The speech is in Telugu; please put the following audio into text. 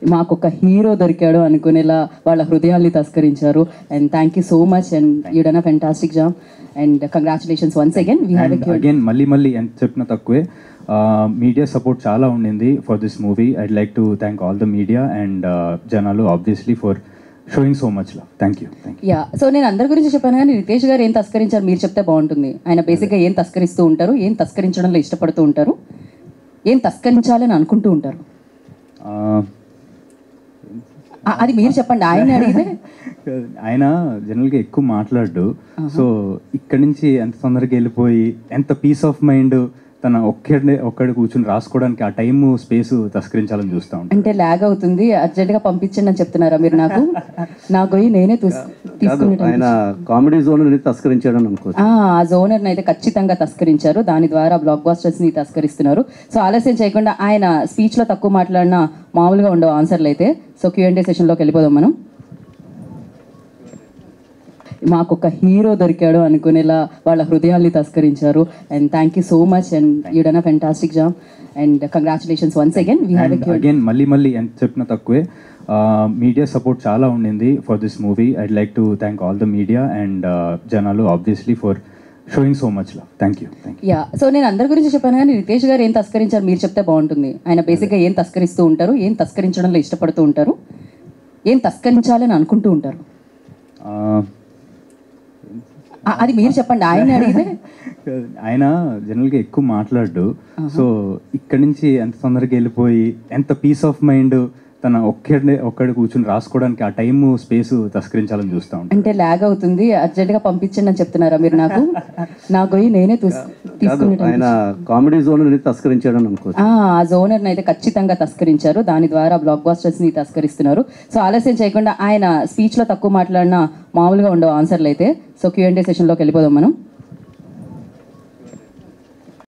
మాకు ఒక హీరో దొరికాడు అనుకునేలా వాళ్ళ హృదయాల్ని తస్కరించారు and thank you so much and you done a fantastic job and congratulations once again we have and again మళ్ళీ మళ్ళీ ఎంత చెప్పినా తక్కువే మీడియా సపోర్ట్ చాలా ఉండింది for this movie I'd like to thank all the media and జనాలు obviously for showing so much love thank you thank you yeah so నేను అందరి గురించి చెప్పాను కానీ రితేష్ గారు ఏం తస్కరించారు మీరు చెప్తే బాగుంటుంది ఆయన బేసిక్గా ఏం తస్కరిస్తూ ఉంటారు ఏం తస్కరించడంలో ఇష్టపడుతూ ఉంటారు ఏం తస్కరించాలని అనుకుంటూ ఉంటారు ఆ- అది మీరు చెప్పండి ఆయన అడిగితే ఆయన జనరల్గా ఎక్కువ మాట్లాడు సో ఇక్కడి నుంచి ఎంత తొందరగా వెళ్ళిపోయి ఎంత పీస్ ఆఫ్ మైండ్ తన ఒక్కడే ఒక్కడే కూర్చుని రాసుకోవడానికి ఆ టైం స్పేస్ తస్కరించాలని చూస్తూ ఉంటాను అంటే ల్యాగ్ అవుతుంది అర్జెంట్గా పంపించండి అని చెప్తున్నారా మీరు నాకు నాకు పోయి నేనే తీసు కాదు తీసుకునేటప్పుడు ఆయన కామెడీ జోన్ అనేది తస్కరించాడని అనుకోవచ్చు ఆ జోనర్ని అయితే ఖచ్చితంగా తస్కరించారు దాని ద్వారా బ్లాక్ బాస్టర్స్ని తస్కరిస్తున్నారు సో ఆలస్యం చేయకుండా ఆయన స్పీచ్లో తక్కువ మాట్లాడిన మామూలుగా ఉండవు ఆన్సర్లు అయితే సో క్యూఎండే సెషన్లోకి వెళ్ళిపోదాం మనం మాకు ఒక హీరో దొరికాడు అనుకునేలా వాళ్ళ హృదయాల్ని తస్కరించారు and thank you so much and you done a fantastic job and congratulations once again we have and again మళ్ళీ మళ్ళీ ఎంత చెప్పినా తక్కువే మీడియా సపోర్ట్ చాలా ఉండింది for this movie I'd like to thank all the media and జనాలు obviously for showing so much love thank you thank you yeah so నేను అందరి గురించి చెప్పాను కానీ రితేష్ గారు ఏం తస్కరించారు మీరు చెప్తే బాగుంటుంది ఆయన బేసిక్గా ఏం తస్కరిస్తూ ఉంటారు ఏం తస్కరించడంలో ఇష్టపడుతూ ఉంటారు ఏం తస్కరించాలని అనుకుంటూ ఉంటారు ఆ- అది మీరు చెప్పండి ఆయన అడిగితే ఆయన జనరల్గా ఎక్కువ మాట్లాడు సో ఇక్కడి నుంచి ఎంత తొందరగా వెళ్ళిపోయి ఎంత పీస్ ఆఫ్ మైండ్ తన ఒక్కడే ఒక్కడే కూర్చుని రాసుకోవడానికి ఆ టైం స్పేస్ తస్కరించాలని చూస్తూ ఉంటాను అంటే ల్యాగ్ అవుతుంది అర్జెంట్గా పంపించండి అని చెప్తున్నారా మీరు నాకు నాకు పోయి నేనే తీసు కాదు తీసుకునేటప్పుడు ఆయన కామెడీ జోన్ అనేది తస్కరించాడని అనుకోవచ్చు ఆ జోనర్ని అయితే ఖచ్చితంగా తస్కరించారు దాని ద్వారా బ్లాక్ బాస్టర్స్ని తస్కరిస్తున్నారు సో ఆలస్యం చేయకుండా ఆయన స్పీచ్లో తక్కువ మాట్లాడిన మామూలుగా ఉండవు ఆన్సర్లు అయితే సో క్యూఎండే సెషన్లోకి వెళ్ళిపోదాం మనం